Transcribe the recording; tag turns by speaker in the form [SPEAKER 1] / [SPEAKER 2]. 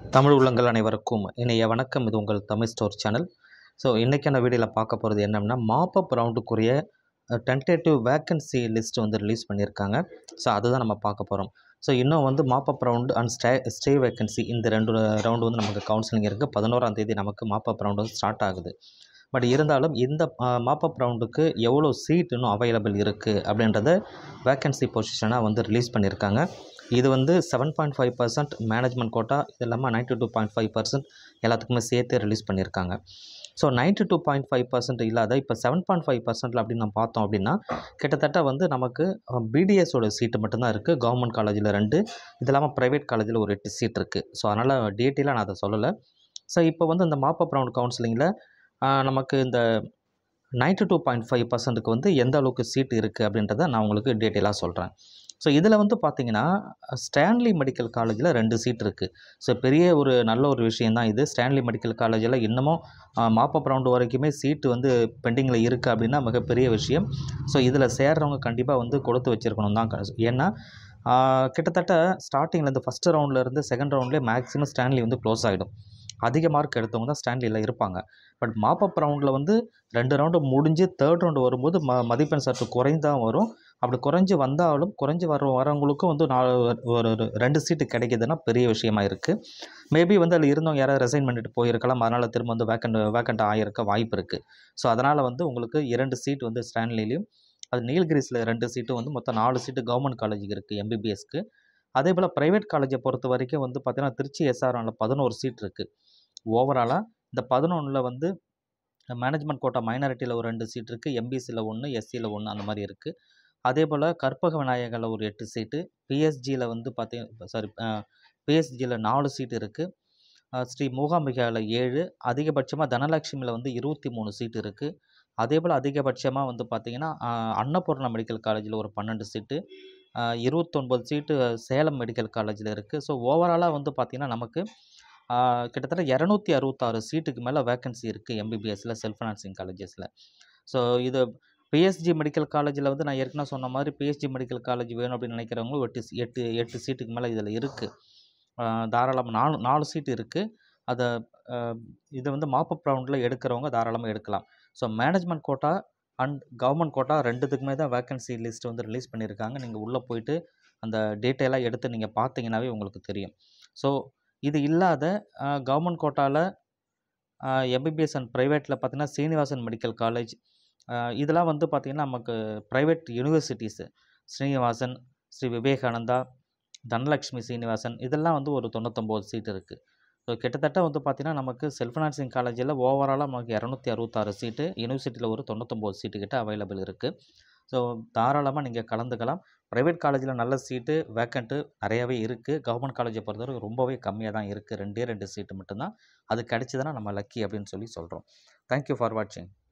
[SPEAKER 1] தமிழ் உள்ளங்கள் அனைவருக்கும் இணைய வணக்கம் இது உங்கள் தமிழ் ஸ்டோர் சேனல் ஸோ இன்றைக்கான வீடியோவில் பார்க்க போகிறது என்னன்னா மாப்பப் ரவுண்டுக்குரிய டென்டேட்டிவ் வேக்கன்சி லிஸ்ட் வந்து ரிலீஸ் பண்ணியிருக்காங்க ஸோ அதுதான் நம்ம பார்க்க போகிறோம் ஸோ இன்னும் வந்து mop up round and stay stay vacancy இந்த ரெண்டு ரவுண்டு வந்து நமக்கு கவுன்சிலிங் இருக்குது பதினோராம் தேதி நமக்கு மாப்பப் ரவுண்டு வந்து ஸ்டார்ட் ஆகுது பட் இருந்தாலும் இந்த மாப்பப் ரவுண்டுக்கு எவ்வளோ சீட் இன்னும் அவைலபிள் இருக்குது அப்படின்றத வேக்கன்சி பொசிஷனாக வந்து ரிலீஸ் பண்ணியிருக்காங்க இது வந்து seven point five percent management quota இது இல்லாமல் ninety two point five percent எல்லாத்துக்குமே சேர்த்து ரிலீஸ் பண்ணியிருக்காங்க so ninety two point five percent இல்லாத இப்போ செவன் பாயிண்ட் ஃபைவ் பர்சன்ட்டில் அப்படின்னு நம்ம பார்த்தோம் அப்படின்னா கிட்டத்தட்ட வந்து நமக்கு பிடிஎஸோட சீட்டு மட்டும்தான் இருக்குது கவர்மெண்ட் காலேஜில் ரெண்டு இது இல்லாமல் ப்ரைவேட் காலேஜில் ஒரு எட்டு சீட் இருக்குது ஸோ அதனால் டீட்டெயிலாக நான் அதை சொல்லலை ஸோ இப்போ வந்து இந்த மாப்பப் ரவுண்ட் கவுன்சிலிங்கில் நமக்கு இந்த நைன்ட்டி டூ பாயிண்ட் ஃபைவ் பர்சன்ட்டுக்கு வந்து எந்த அளவுக்கு சீட் இருக்குது அப்படின்றத நான் உங்களுக்கு டீட்டெயிலாக சொல்கிறேன் ஸோ இதில் வந்து பார்த்தீங்கன்னா ஸ்டான்லி மெடிக்கல் காலேஜில் ரெண்டு சீட் இருக்குது ஸோ பெரிய ஒரு நல்ல ஒரு விஷயந்தான் இது ஸ்டான்லி மெடிக்கல் காலேஜில் இன்னமும் மாப்பப் ரவுண்டு வரைக்குமே சீட்டு வந்து பெண்டிங்கில் இருக்குது அப்படின்னா மிகப்பெரிய விஷயம் ஸோ இதில் சேர்றவங்க கண்டிப்பாக வந்து கொடுத்து வச்சுருக்கணும் தான் க- ஏன்னா ஆஹ், கிட்டத்தட்ட ஸ்டார்டிங்கில் இந்த ஃபஸ்ட்டு ரவுண்ட்லேருந்து செகண்ட் ரவுண்ட்லேயே மேக்ஸிமம் ஸ்டான்லி வந்து க்ளோஸ் ஆகிடும் அதிக மார்க் எடுத்தவங்க தான் ஸ்டான்லியில் இருப்பாங்க பட் மாப்பப் ரவுண்டில் வந்து ரெண்டு ரவுண்டு முடிஞ்சு தேர்ட் ரவுண்டு வரும்போது ம மதிப்பெண் சற்று குறைந்தான் வரும் அப்படி குறைஞ்சி வந்தாலும் குறைஞ்சி வர வரவங்களுக்கும் வந்து நாலு ஒரு ஒரு ரெண்டு சீட்டு கிடைக்குதுன்னா பெரிய விஷயமா இருக்குது மேபி வந்து அதில் இருந்தவங்க யாராவது ரெசைன் பண்ணிட்டு போயிருக்கலாம் அதனால் திரும்ப வந்து வேக்கண்ட் வேக்கண்ட் ஆகிருக்க வாய்ப்பு இருக்குது ஸோ அதனால் வந்து உங்களுக்கு இரண்டு சீட் வந்து ஸ்டான்லிலையும் அது நீல்கிரிஸில் ரெண்டு சீட்டும் வந்து மொத்தம் நாலு சீட்டு கவர்மெண்ட் காலேஜுக்கு இருக்குது எம்பிபிஎஸ்க்கு அதே போல் ப்ரைவேட் காலேஜை பொறுத்த வரைக்கும் வந்து பார்த்திங்கன்னா திருச்சி எஸ்ஆர்எனில் பதினோரு சீட் இருக்குது ஓவராலாக இந்த பதினொன்றில் வந்து மேனேஜ்மெண்ட் கோட்டா மைனாரிட்டியில் ஒரு ரெண்டு சீட் இருக்குது எம்பிசியில் ஒன்று எஸ்சியில் ஒன்று அந்த மாதிரி இருக்குது அதே போல் கற்பக விநாயகரில் ஒரு எட்டு சீட்டு பிஎஸ்ஜியில் வந்து பார்த்தீங்க சாரி பிஎஸ்ஜியில் நாலு சீட் இருக்குது ஸ்ரீ மூகாம்பிகாவில் ஏழு அதிகபட்சமாக தனலட்சுமியில் வந்து இருபத்தி மூணு சீட் இருக்குது அதே போல் அதிகபட்சமாக வந்து பார்த்திங்கன்னா அஹ், அன்னபூர்ணா மெடிக்கல் காலேஜில் ஒரு பன்னெண்டு சீட்டு அஹ், இருபத்தொன்பது சீட்டு சேலம் மெடிக்கல் காலேஜில் இருக்குது ஸோ ஓவராலாக வந்து பார்த்திங்கன்னா நமக்கு ஆஹ் கிட்டத்தட்ட இரநூத்தி அறுபத்தாறு சீட்டுக்கு மேலே வேக்கன்சி இருக்குது எம்பிபிஎஸ்சில் செல்ஃப் ஃபினான்சிங் காலேஜஸில் ஸோ இது பிஎஸ்ஜி மெடிக்கல் காலேஜில் வந்து நான் ஏற்கனவே சொன்ன மாதிரி பிஎஸ்ஜி மெடிக்கல் காலேஜ் வேணும் அப்படின்னு நினைக்கிறவங்களும் எட்டு சி- எட்டு எட்டு சீட்டுக்கு மேலே இதில் இருக்குது தாராளமாக நாலு நாலு சீட்டு இருக்குது அதை ஆஹ் இது வந்து மாப்பப் ரவுண்டில் எடுக்கிறவங்க தாராளமாக எடுக்கலாம் so management quota and government quota ரெண்டுத்துக்குமே தான் வேக்கன்சி லிஸ்ட் வந்து ரிலீஸ் பண்ணியிருக்காங்க நீங்கள் உள்ளே போயிட்டு அந்த டீட்டெயிலாக எடுத்து நீங்கள் பார்த்தீங்கன்னாவே உங்களுக்கு தெரியும் ஸோ இது இல்லாத கவர்மெண்ட் கோட்டாவில் எம்பிபிஎஸ் அண்ட் ப்ரைவேட்டில் பார்த்தீங்கன்னா சீனிவாசன் மெடிக்கல் காலேஜ் இதெல்லாம் வந்து பார்த்திங்கன்னா நமக்கு ப்ரைவேட் யூனிவர்சிட்டிஸு ஸ்ரீனிவாசன் ஸ்ரீ விவேகானந்தா தனலக்ஷ்மி சீனிவாசன் இதெல்லாம் வந்து ஒரு தொண்ணூத்தொம்பது சீட் இருக்குது ஸோ கிட்டத்தட்ட வந்து பார்த்திங்கன்னா நமக்கு செல்ஃப் ஃபினான்சிங் காலேஜில் ஓவராலாக நமக்கு இரநூத்தி அறுபத்தாறு சீட்டு யூனிவர்சிட்டியில் ஒரு தொண்ணூத்தொம்பது சீட்டு கிட்ட அவைலபிள் இருக்குது ஸோ தாராளமாக நீங்கள் கலந்துக்கலாம் ப்ரைவேட் காலேஜில் நல்ல சீட்டு வேக்கண்ட்டு நிறையாவே இருக்குது கவர்மெண்ட் காலேஜை பொறுத்தவரை ரொம்பவே கம்மியாக தான் இருக்குது ரெண்டே ரெண்டு சீட்டு மட்டும்தான் அது கிடச்சிதுன்னா நம்ம லக்கி அப்படின்னு சொல்லி சொல்கிறோம் தேங்க்யூ ஃபார் வாட்சிங்